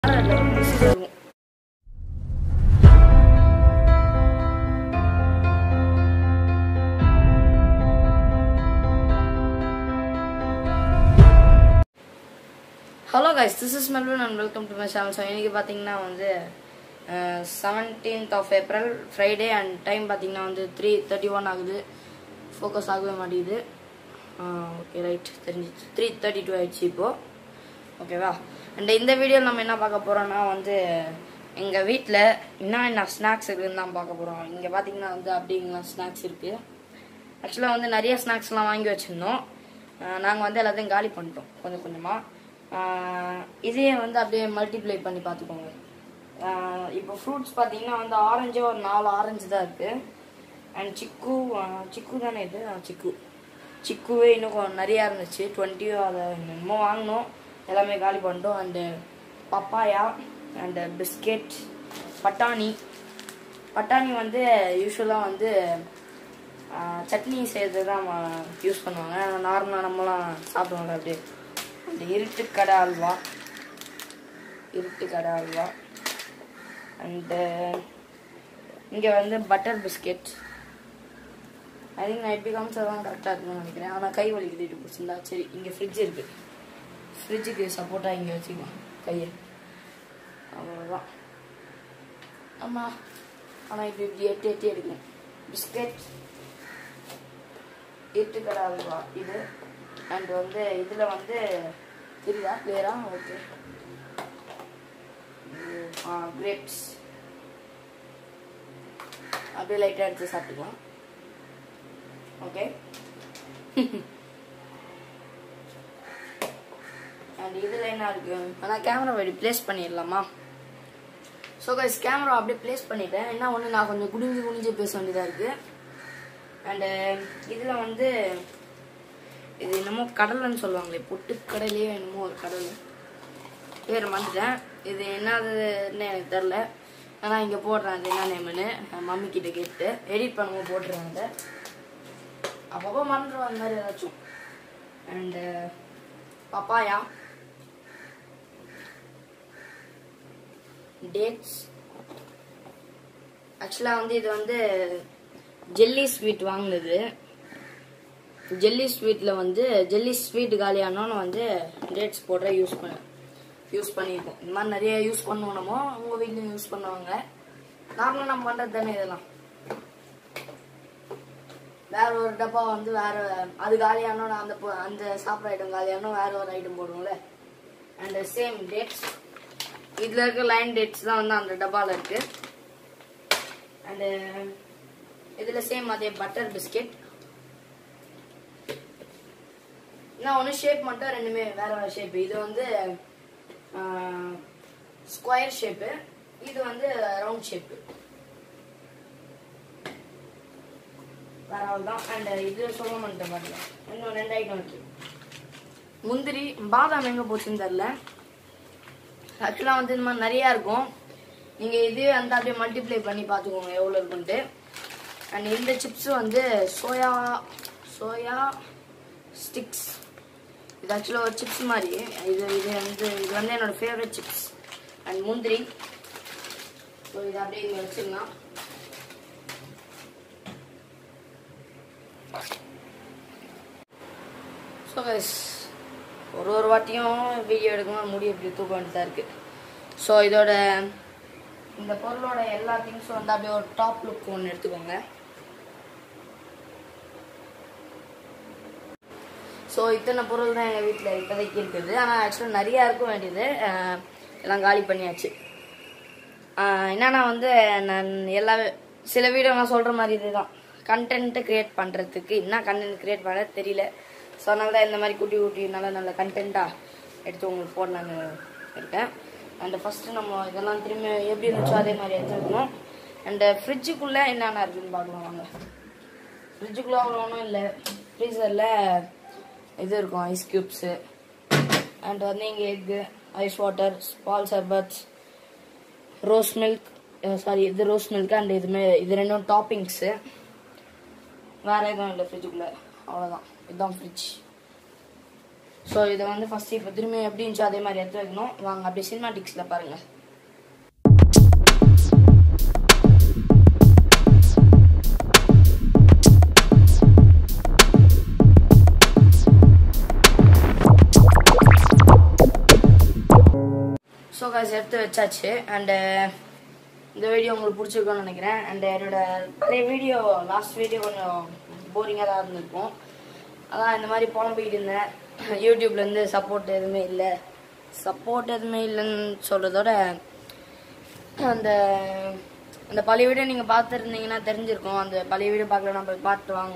இருக்கும் hello guys this is Melvin and welcome to my channel so இன்றைக்கி பார்த்தீங்கன்னா வந்து seventeenth of April Friday and time பார்த்தீங்கன்னா வந்து த்ரீ தேர்ட்டி ஒன் ஆகுது ஃபோக்கஸ் ஆகவே மாட்டேங்குது ஓகே ரைட் தெரிஞ்சிச்சு த்ரீ தேர்ட்டி டூ ஆயிடுச்சு இப்போது ஓகேவா அண்ட் இந்த வீடியோ நம்ம என்ன பார்க்க போகிறோம்னா வந்து எங்கள் வீட்டில் என்ன என்ன ஸ்நாக்ஸ் இருக்குதுன்னு தான் பார்க்க போகிறோம் இங்கே பார்த்தீங்கன்னா வந்து அப்படிங்கலாம் ஸ்நாக்ஸ் இருக்குது ஆக்சுவலாக வந்து நிறைய ஸ்நாக்ஸ்லாம் வாங்கி வச்சுருந்தோம் நாங்கள் வந்து எல்லாத்தையும் காலி பண்ணிட்டோம் கொஞ்சம் கொஞ்சமாக இதையே வந்து அப்படியே மல்டிப்ளை பண்ணி பார்த்துக்கோங்க ஆஹ் இப்போ ஃப்ரூட்ஸ் பார்த்தீங்கன்னா வந்து ஆரஞ்சு ஒரு நாலு ஆரஞ்சு தான் இருக்குது அண்ட் சிக்கு ஆஹ் சிக்கு தானே இது ஆ, சிக்கு சிக்குவே இன்னும் கொஞ்சம் நிறையா இருந்துச்சு டுவெண்ட்டியோ அதை என்னமோ வாங்கினோம் எல்லாமே காலி பண்ணிட்டோம் அண்டு பப்பாயா அண்டு பிஸ்கெட் பட்டாணி பட்டாணி வந்து யூஸ்வலாக வந்து ஆஹ், சட்னி செய்கிறது தான் யூஸ் பண்ணுவாங்க நார்மலாக நம்மலாம் சாப்பிடுவோம்ல அப்படியே அந்த இருட்டு கடை அல்வா இருட்டு கடை அல்வா அண்டு இங்கே வந்து butter biscuit I think night becomes தான் கரெக்டாக இருக்கும்னு நினைக்கிறேன் ஆனால் கை வலிக்குது இது பிடிச்சிருந்தா சரி இங்கே ஃப்ரிட்ஜ் இருக்குது ஃப்ரிட்ஜுக்கு சப்போர்ட்டாக இங்கே வச்சுக்கலாம் கையை அவ்வளோதான் ஆமாம் ஆனால் இப்போ இப்படி எட்டி எட்டி எடுக்கணும் பிஸ்கெட் இருட்டுக்கடை அல்வா இது அண்ட் வந்து இதில் வந்து தெரியுதா கிளியரா ஓகே ஆ கிரேப்ஸ் அப்படியே லைட்டாக எடுத்து சாப்பிட்டுக்கலாம் ஓகே அண்ட் இதில் என்ன இருக்கு ஆனால் கேமரா வெடி ப்ளேஸ் பண்ணிடலாமா ஸோ கைஸ் கேமரா அப்படியே ப்ளேஸ் பண்ணிட்டேன் என்ன ஒன்று நான் கொஞ்சம் குனிஞ்சு குனிஞ்சு பேச வேண்டியதாக இருக்குது அண்டு இதில் வந்து இது என்னமோ கடலைன்னு சொல்லுவாங்களே பொட்டுக்கடலையோ என்னமோ ஒரு கடல் பேர் மறந்துட்டேன் இது என்னதுன்னு எனக்கு தெரில ஆனால் இங்கே போடுறேன் அது என்ன நேம்னு மம்மி கிட்ட கேட்டு எடிட் பண்ணும்போது போட்டுருவேன் அதை அப்பப்போ மறந்துடுவோம் அந்த மாதிரி ஏதாச்சும் அண்டு பப்பாயா டேட்ஸ் ஆக்சுவலாக வந்து இது வந்து ஜெல்லி ஸ்வீட் வாங்கினது ஜெல்லி ஸ்வீட்டில் வந்து ஜெல்லி ஸ்வீட் காலியானோன்னு வந்து டேட்ஸ் போடுற யூஸ் பண்ண யூஸ் பண்ணியிருக்கோம் இந்த மாதிரி நிறைய யூஸ் பண்ணுவோம் நம்ம உங்கள் வீட்லையும் யூஸ் பண்ணுவாங்க நார்மலாக நம்ம பண்ணுறது தானே இதெல்லாம் வேற ஒரு டப்பா வந்து வேற அது காலியானோன்னு அந்த பொ- அந்த சாப்பிட்ற ஐட்டம் காலியானோ வேற ஒரு ஐட்டம் போடுவோம்ல அண்ட் சேம் டேட்ஸ் இதில் இருக்க லைன் டேட்ஸ் தான் வந்து அந்த டப்பாவில் இருக்கு அண்டு இதில் சேம் அதே பட்டர் பிஸ்கெட் நான் ஒன்று ஷேப் மட்டும் ரெண்டுமே வேற வேற ஷேப் இது வந்து ஸ்கொயர் ஷேப்பு இது வந்து ரவுண்ட் ஷேப்பு வேற தான் அண்ட் இது சொல்ல மாட்டேன் பாருங்க இன்னும் ரெண்டு ஐட்டம் இருக்கு முந்திரி பாதாம் எங்கே போச்சுன்னு தெரில ஆக்சுவலாக வந்து இந்த மாதிரி நிறையா இருக்கும் நீங்கள் இதே வந்து அப்படியே மல்டிப்ளை பண்ணி பார்த்துக்கோங்க எவ்வளோ இருக்குன்ட்டு அண்ட் இந்த சிப்ஸ் வந்து சோயா சோயா ஸ்டிக்ஸ் இது ஆக்சுவலாக ஒரு சிப்ஸ் மாதிரி இது இது வந்து இது வந்து என்னோட ஃபேவரட் சிப்ஸ் அண்ட் முந்திரி ஸோ இதை அப்படியே இங்கே வச்சிடலாம் ஸோ கைஸ் ஒரு ஒரு வாட்டியும் வீடியோ எடுக்கணும் முடி இப்படி தூக்க வேண்டியதாக இருக்குது ஸோ இதோட இந்த பொருளோட எல்லா திங்ஸும் வந்து அப்படியே ஒரு டாப் லுக் ஒன்று எடுத்துக்கோங்க ஸோ இத்தனை பொருள் தான் எங்கள் வீட்டில் இப்போதைக்கு இருக்குது ஆனால் ஆக்சுவலாக நிறையா இருக்க வேண்டியது அஹ், எல்லாம் காலி பண்ணியாச்சு அஹ், என்னன்னா வந்து நான் எல்லா சில வீடியோ நான் சொல்கிற மாதிரி இதுதான் கண்டென்ட்டு க்ரியேட் பண்ணுறதுக்கு என்ன கண்டென்ட் க்ரியேட் பண்ண தெரியல ஸோ அதனால தான் இந்த மாதிரி குட்டி குட்டி நல்ல நல்ல கண்டென்ட்டாக எடுத்து உங்களுக்கு போடலான்னு இருக்கேன் அண்ட் ஃபஸ்ட்டு நம்ம இதெல்லாம் திரும்பி எப்படி இருந்துச்சோ அதே மாதிரி எடுத்துருக்கணும் அண்டு ஃப்ரிட்ஜுக்குள்ளே என்னென்ன இருக்குன்னு பார்க்கலாம் வாங்க ஃப்ரிட்ஜுக்குள்ளே அவ்வளோ ஒன்றும் இல்லை ஃப்ரீசரில் இது இருக்கும் ஐஸ் க்யூப்ஸு அண்ட் வந்து இங்கே எக்கு ஐஸ் வாட்டர் பால் சர்பத் ரோஸ் மில்க் சாரி இது ரோஸ் மில்க் அண்ட் இதுமே இது ரெண்டும் டாப்பிங்ஸு வேறு எதுவும் இல்லை ஃப்ரிட்ஜுக்குள்ளே அவ்வளோதான் இதுதான் ஃப்ரிட்ஜ் ஸோ இதை வந்து ஃபஸ்ட்டு இப்போ திரும்பி எப்படி இருந்துச்சோ அதே மாதிரி எடுத்து வைக்கணும் வாங்க அப்படியே சினிமாட்டிக்ஸில் பாருங்கள் ஸோ காசு எடுத்து வச்சாச்சு அண்டு இந்த வீடியோ உங்களுக்கு பிடிச்சிருக்கும்னு நினைக்கிறேன் அண்ட் என்னோட பழைய வீடியோ லாஸ்ட் வீடியோ கொஞ்சம் போரிங்காக தான் இருந்திருக்கும் அதான் இந்த மாதிரி புலம்பிக்கிட்டு இருந்தேன் யூடியூப்லேருந்து சப்போர்ட் எதுவுமே இல்லை சப்போர்ட் எதுவுமே இல்லைன்னு சொல்கிறதோட அந்த அந்த பழைய வீடியோ நீங்கள் பார்த்துருந்தீங்கன்னா தெரிஞ்சிருக்கும் அந்த பழைய வீடியோ பார்க்கலன்னா போய் பார்த்துட்டு வாங்க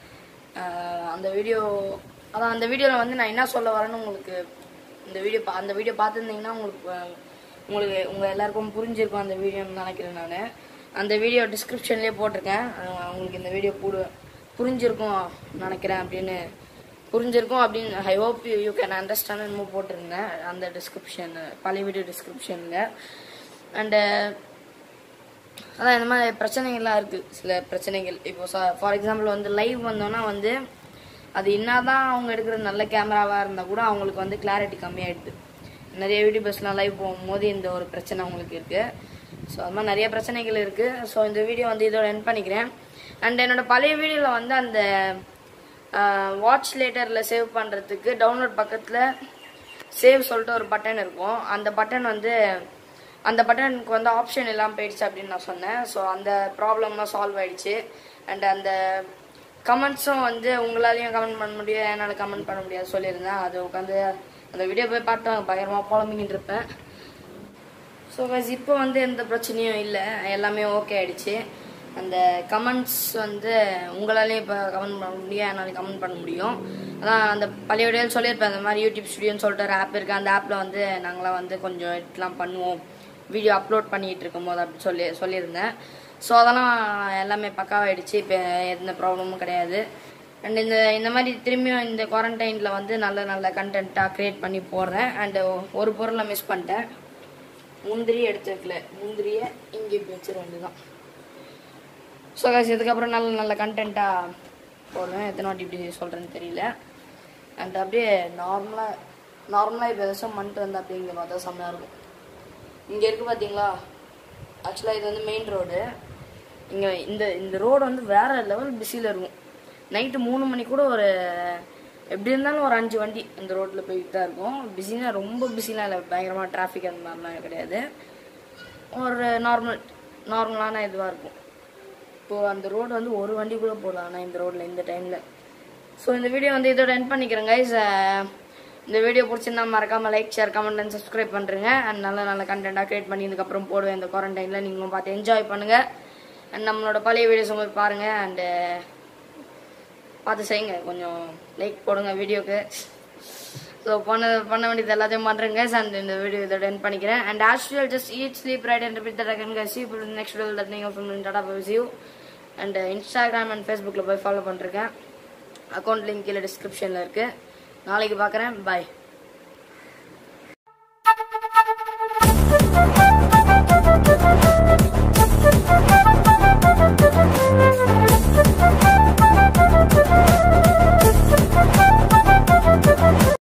அஹ் அந்த வீடியோ அதான் அந்த வீடியோவில் வந்து நான் என்ன சொல்ல வரேன்னு உங்களுக்கு இந்த வீடியோ பா அந்த வீடியோ பார்த்துருந்தீங்கன்னா உங்களுக்கு அஹ், உங்களுக்கு உங்கள் எல்லாருக்கும் புரிஞ்சிருக்கும் அந்த வீடியோன்னு நினைக்கிறேன் நான் அந்த வீடியோ டிஸ்கிரிப்ஷன்லேயே போட்டிருக்கேன் அஹ் உங்களுக்கு இந்த வீடியோ புடு புரிஞ்சிருக்கும் நினைக்கிறேன் அப்படின்னு புரிஞ்சிருக்கும் அப்படின்னு I hope you you can understand என்னமோ போட்டிருந்தேன் அந்த டிஸ்கிரிப்ஷன் பழைய வீடியோ டிஸ்கிரிப்ஷனில் அண்டு அதான் இந்த மாதிரி பிரச்சனைகள்லாம் இருக்குது சில பிரச்சனைகள் இப்போ ஃபார் எக்ஸாம்பிள் வந்து லைவ் வந்தோன்னா வந்து அது என்னதான் அவங்க எடுக்கிற நல்ல கேமராவாக இருந்தால் கூட அவங்களுக்கு வந்து கிளாரிட்டி கம்மியாயிடுது நிறைய யூடியூபர்ஸ்லாம் லைவ் போகும்போது இந்த ஒரு பிரச்சனை அவங்களுக்கு இருக்குது ஸோ அது மாதிரி நிறைய பிரச்சனைகள் இருக்குது ஸோ இந்த வீடியோ வந்து இதோட என் பண்ணிக்கிறேன் அண்ட் என்னோட பழைய வீடியோவில் வந்து அந்த வாட்ச் லேட்டரில் சேவ் பண்ணுறதுக்கு டவுன்லோட் பக்கத்தில் சேவ் சொல்லிட்டு ஒரு பட்டன் இருக்கும் அந்த பட்டன் வந்து அந்த பட்டனுக்கு வந்து ஆப்ஷன் எல்லாம் போயிடுச்சு அப்படின்னு நான் சொன்னேன் ஸோ அந்த ப்ராப்ளம்லாம் சால்வ் ஆயிடுச்சு அண்ட் அந்த கமெண்ட்ஸும் வந்து உங்களாலையும் கமெண்ட் பண்ண முடியும் என்னால் கமெண்ட் பண்ண முடியாது சொல்லியிருந்தேன் அது உட்காந்து அந்த வீடியோ போய் பார்த்தேன் பயங்கரமாக புலம்பிக்கிட்டு இருப்பேன் ஸோ கைஸ் இப்போ வந்து எந்த பிரச்சனையும் இல்லை எல்லாமே ஓகே ஆயிடுச்சு அந்த கமெண்ட்ஸ் வந்து உங்களாலேயும் இப்போ கமெண்ட் பண்ண முடியும் என்னால் கமெண்ட் பண்ண முடியும் அதான் அந்த பழைய வீடியோவில் சொல்லியிருப்பேன் அந்த மாதிரி யூடியூப் ஸ்டுடியோன்னு சொல்லிட்டு ஒரு ஆப் இருக்குது அந்த ஆப்பில் வந்து நாங்களாம் வந்து கொஞ்சம் எடிட்லாம் பண்ணுவோம் வீடியோ அப்லோட் பண்ணிகிட்டு இருக்கும்போது அப்படி சொல்லி சொல்லியிருந்தேன் ஸோ அதெல்லாம் எல்லாமே பக்காவாயிடுச்சு இப்போ எந்த ப்ராப்ளமும் கிடையாது அண்ட் இந்த இந்த மாதிரி திரும்பியும் இந்த குவாரண்டைனில் வந்து நல்ல நல்ல கண்டென்ட்டாக க்ரியேட் பண்ணி போடுறேன் அண்டு ஒரு பொருளை மிஸ் பண்ணிட்டேன் முந்திரி எடுத்து வைக்கல முந்திரியை இங்கே இப்படி வச்சிட வேண்டியதுதான் ஸோ காசு இதுக்கப்புறம் நல்ல நல்ல கண்டென்ட்டாக போடுவேன் எத்தனை வாட்டி இப்படி சொல்கிறேன்னு தெரியல அண்ட் அப்படியே நார்மலாக நார்மலாக இப்போ ஏதாச்சும் மண்ட்டு வந்து அப்படியே இங்கே பார்த்தா செம்மையாக இருக்கும் இங்கே இருக்குது பார்த்தீங்களா ஆக்சுவலாக இது வந்து மெயின் ரோடு இங்கே இந்த இந்த ரோடு வந்து வேற லெவல் பிஸியில் இருக்கும் நைட்டு மூணு மணி கூட ஒரு எப்படி இருந்தாலும் ஒரு அஞ்சு வண்டி இந்த ரோட்டில் போயிட்டு தான் இருக்கும் பிஸினா ரொம்ப பிஸிலாம் இல்லை பயங்கரமாக டிராஃபிக் அந்த மாதிரிலாம் கிடையாது ஒரு நார்மல் நார்மலான இதுவாக இருக்கும் இப்போது அந்த ரோடு வந்து ஒரு வண்டி கூட போகலாம் ஆனால் இந்த ரோட்டில் இந்த டைமில் ஸோ இந்த வீடியோ வந்து இதோட என் பண்ணிக்கிறேன் கைஸ் இந்த வீடியோ பிடிச்சிருந்தா மறக்காம like share comment and subscribe பண்ணுறேங்க அண்ட் நல்ல நல்ல கண்டென்ட்டாக க்ரியேட் பண்ணி இதுக்கப்புறம் போடுவேன் இந்த குவாரண்டைனில் நீங்களும் பார்த்து என்ஜாய் பண்ணுங்கள் அண்ட் நம்மளோட பழைய வீடியோஸ் போய் பாருங்கள் அண்டு பார்த்து செய்யுங்க கொஞ்சம் லைக் போடுங்க வீடியோக்கு ஸோ பண்ண பண்ண வேண்டியது எல்லாத்தையும் பண்ணுறேங்க அண்ட் இந்த வீடியோ இதோட என் பண்ணிக்கிறேன் and as you'll just eat sleep right and repeat that again see next video that நீங்கள் from tata bye you and Instagram and ஃபேஸ்புக்கில் போய் ஃபாலோ பண்ணிருக்கேன் அக்கௌண்ட் லிங்க் கீழே டிஸ்கிரிப்ஷனில் இருக்குது நாளைக்கு பார்க்குறேன் பாய்